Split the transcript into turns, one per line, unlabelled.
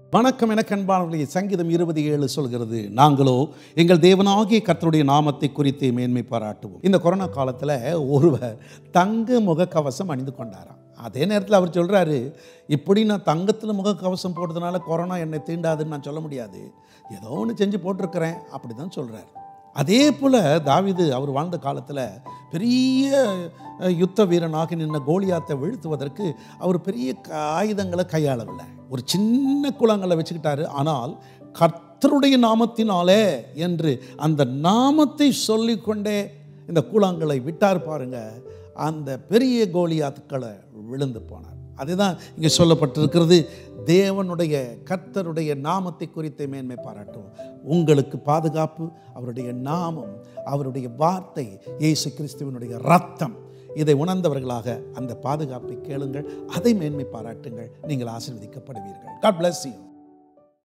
வணக்கம் என கண்பானவர்களே சங்கீதம் இருபது ஏழு சொல்கிறது நாங்களோ எங்கள் தேவனாகிய கர்த்தருடைய நாமத்தை குறித்து மேன்மை பாராட்டுவோம் இந்த கொரோனா காலத்தில் ஒருவர் தங்க முகக்கவசம் அணிந்து கொண்டாராம் அதே நேரத்தில் அவர் சொல்கிறாரு இப்படி நான் தங்கத்தில் முகக்கவசம் போட்டதுனால கொரோனா என்னை தீண்டாதுன்னு நான் சொல்ல முடியாது ஏதோ ஒன்று செஞ்சு போட்டிருக்கிறேன் அப்படி தான் சொல்கிறார் அதே போல் தாவீது அவர் வாழ்ந்த காலத்தில் பெரிய அஹ், யுத்த வீரனாக நின்ன கோலியாத்தை வீழ்த்துவதற்கு அவர் பெரிய க- ஆயுதங்களை கையாளவில்லை ஒரு சின்ன குளங்களை வச்சுக்கிட்டாரு ஆனால் கர்த்தருடைய நாமத்தினாலே என்று அந்த நாமத்தை சொல்லிக்கொண்டே இந்த கூழாங்கலை விட்டார் பாருங்க அந்த பெரிய கோலியாத்துக்களை விழுந்து போனார் அதுதான் இங்கே சொல்லப்பட்டிருக்கிறது தேவனுடைய கர்த்தருடைய நாமத்தை குறித்த மேன்மை பாராட்டும் உங்களுக்கு பாதுகாப்பு அவருடைய நாமம் அவருடைய வார்த்தை இயேசு கிறிஸ்துவனுடைய ரத்தம் இதை உணர்ந்தவர்களாக அந்த பாதுகாப்பை கேளுங்கள் அதை மேன்மை பாராட்டுங்கள் நீங்கள் ஆசீர்வதிக்கப்படுவீர்கள் God bless you